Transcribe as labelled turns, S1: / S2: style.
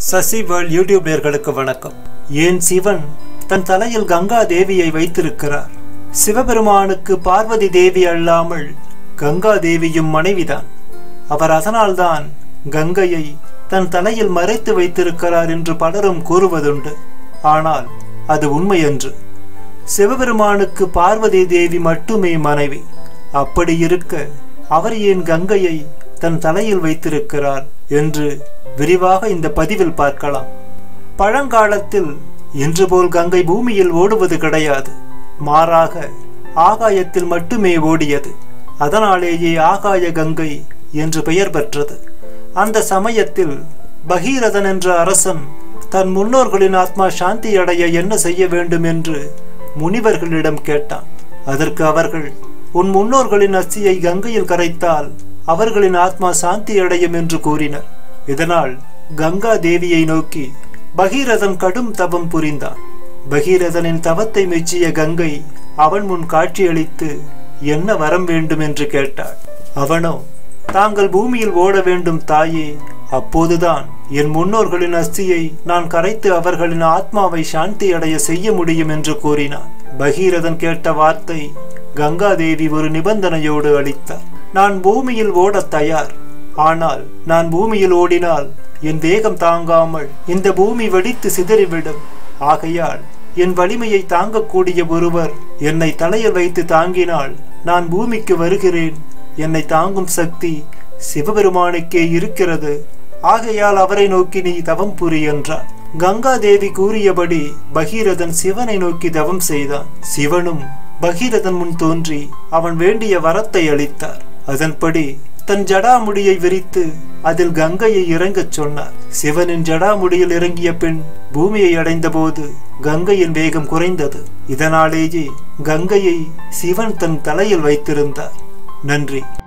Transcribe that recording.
S1: Sasi world YouTube நேர்களுக்கு வணக்கம் ஏன் சிவன் தன் தலையில் கங்கா தேவியை வைத்திருக்கிறார் சிவபெருமானுக்கு பார்வதி தேவி அல்லாமல் கங்கா தேவியும் மனைவிதான் அவர் அதனால்தான் கங்கையை தன் தலையில் மறைத்து வைத்திருக்கிறார் என்று பலரும் கூறுவதுண்டு ஆனால் அது உண்மையன்று சிவபெருமானுக்கு பார்வதி தேவி மட்டுமே மனைவி அப்படி இருக்க அவர் ஏன் கங்கையை தன் தலையில் வைத்திருக்கிறார் என்று விரிவாக இந்த பதிவில் பார்க்கலாம் பழங்காலத்தில் இன்று போல் கங்கை பூமியில் ஓடுவது கிடையாது மாறாக ஆகாயத்தில் மட்டுமே ஓடியது அதனாலேயே ஆகாய கங்கை என்று பெயர் பெற்றது அந்த சமயத்தில் பகீரதன் என்ற அரசன் தன் முன்னோர்களின் ஆத்மா சாந்தி அடைய என்ன செய்ய வேண்டும் என்று முனிவர்களிடம் கேட்டான் அதற்கு அவர்கள் உன் முன்னோர்களின் அஸ்தியை கங்கையில் கரைத்தால் அவர்களின் ஆத்மா சாந்தி அடையும் என்று கூறினர் இதனால் கங்கா தேவியை நோக்கி பகீரதன் கடும் தவம் புரிந்தான் பகீரதனின் தவத்தை மெச்சிய கங்கை அவன் முன் காட்சியளித்து என்ன வரம் வேண்டும் என்று கேட்டாள் அவனோ தாங்கள் பூமியில் ஓட வேண்டும் தாயே அப்போதுதான் என் முன்னோர்களின் அஸ்தியை நான் கரைத்து அவர்களின் ஆத்மாவை சாந்தி அடைய செய்ய முடியும் என்று கூறினான் பகீரதன் கேட்ட வார்த்தை கங்காதேவி ஒரு நிபந்தனையோடு அளித்தார் நான் பூமியில் ஓடத் தயார் ஆனால் நான் பூமியில் ஓடினால் என் வேகம் தாங்காமல் இந்த பூமி வெடித்து சிதறிவிடும் ஆகையால் என் வலிமையை தாங்கக்கூடிய ஒருவர் என்னை தலையில் வைத்து தாங்கினால் நான் பூமிக்கு வருகிறேன் என்னை தாங்கும் சக்தி சிவபெருமானுக்கே இருக்கிறது ஆகையால் அவரை நோக்கி நீ தவம் புரி என்றார் கங்காதேவி கூறியபடி பகீரதன் சிவனை நோக்கி தவம் செய்தான் சிவனும் பகீரதன் முன் தோன்றி அவன் வேண்டிய வரத்தை அளித்தார் அதன்படி தன் ஜடாமுடியை விரித்து அதில் கங்கையை இறங்கச் சொன்னார் சிவனின் ஜடாமுடியில் இறங்கிய பின் பூமியை அடைந்தபோது கங்கையின் வேகம் குறைந்தது இதனாலேயே கங்கையை சிவன் தன் தலையில் வைத்திருந்தார் நன்றி